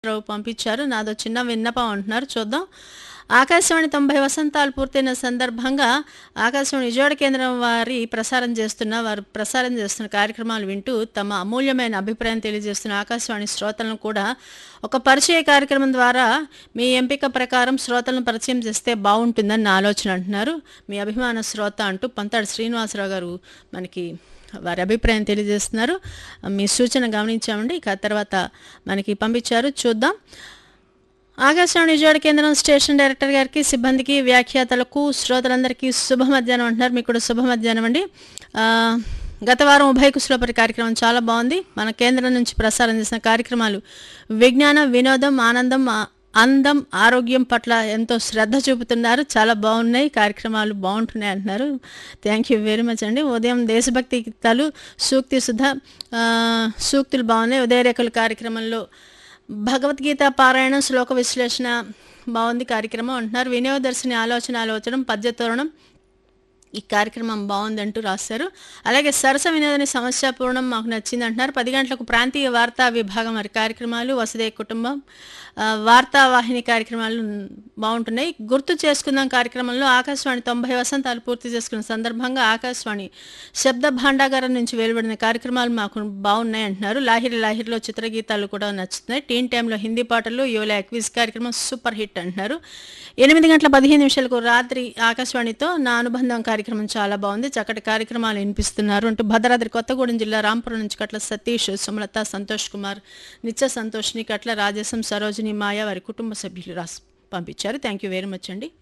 రావు పంపించారు నాదో చిన్న విన్నపం అంటున్నారు చూద్దాం ఆకాశవాణి తొంభై వసంతాలు పూర్తయిన సందర్భంగా ఆకాశవాణి విజయవాడ కేంద్రం వారి ప్రసారం చేస్తున్న వారు ప్రసారం చేస్తున్న కార్యక్రమాలు వింటూ తమ అమూల్యమైన అభిప్రాయం తెలియజేస్తున్న ఆకాశవాణి శ్రోతలను కూడా ఒక పరిచయ కార్యక్రమం ద్వారా మీ ఎంపిక ప్రకారం శ్రోతలను పరిచయం చేస్తే బాగుంటుందని నా ఆలోచన అంటున్నారు మీ అభిమాన శ్రోత అంటూ పంతాడు శ్రీనివాసరావు గారు మనకి వారి అభిప్రాయం తెలియజేస్తున్నారు మీ సూచన గమనించామండి ఇక తర్వాత మనకి పంపించారు చూద్దాం ఆకాశవాణి విజయవాడ కేంద్రం స్టేషన్ డైరెక్టర్ గారికి సిబ్బందికి వ్యాఖ్యాతలకు శ్రోతలందరికీ శుభ మధ్యాహ్నం అంటున్నారు మీకు కూడా శుభ మధ్యాహ్నం అండి ఆ, గత వారం ఉభయ కుశలపరి కార్యక్రమం చాలా బాగుంది మన కేంద్రం నుంచి ప్రసారం చేసిన కార్యక్రమాలు విజ్ఞానం వినోదం ఆనందం ఆ- అందం ఆరోగ్యం పట్ల ఎంతో శ్రద్ధ చూపుతున్నారు చాలా బాగున్నాయి కార్యక్రమాలు బాగుంటున్నాయి అంటున్నారు థ్యాంక్ యూ వెరీ మచ్ అండి ఉదయం దేశభక్తి గీతాలు సూక్తి సుధ ఆ, సూక్తులు బాగున్నాయి ఉదయరేఖలు కార్యక్రమంలో భగవద్గీత పారాయణం శ్లోక విశ్లేషణ బాగుంది కార్యక్రమం అంటున్నారు వినియోగదర్శిని ఆలోచన ఆలోచన పద్యతోరణం ఈ కార్యక్రమం బాగుందంటూ రాశారు అలాగే సరస వినోదని సమస్యాపూర్ణం మాకు నచ్చింది అంటున్నారు పది గంటలకు ప్రాంతీయ వార్తా విభాగం వారి కార్యక్రమాలు వసుదే కుటుంబం ఆ, వార్తావాహిని కార్యక్రమాలు బాగుంటున్నాయి గుర్తు చేసుకుందాం కార్యక్రమంలో ఆకాశవాణి తొంభై వసంతాలు పూర్తి చేసుకున్న సందర్భంగా ఆకాశవాణి శబ్ద భాండాగారం నుంచి వెలువడిన కార్యక్రమాలు మాకు బాగున్నాయి అంటున్నారు లాహిరి లాహిరిలో చిత్రగీతాలు కూడా నచ్చుతున్నాయి టీన్ టైంలో హిందీ పాటలు యువల క్విజ్ కార్యక్రమం సూపర్ హిట్ అంటున్నారు ఎనిమిది గంటల పదిహేను నిమిషాలకు రాత్రి ఆకాశవాణితో నా అనుబంధం కార్యక్రమం చాలా బాగుంది చక్కటి కార్యక్రమాలు వినిపిస్తున్నారు అంటూ భద్రాద్రి కొత్తగూడెం జిల్లా రాంపురం నుంచి కట్ల సతీష్ సుమలత సంతోష్ కుమార్ నిత్య సంతోష్ని కట్ల రాజేశం సరోజిని మాయ వారి కుటుంబ సభ్యులు రాసి పంపించారు థ్యాంక్ యూ వెరీ మచ్ అండి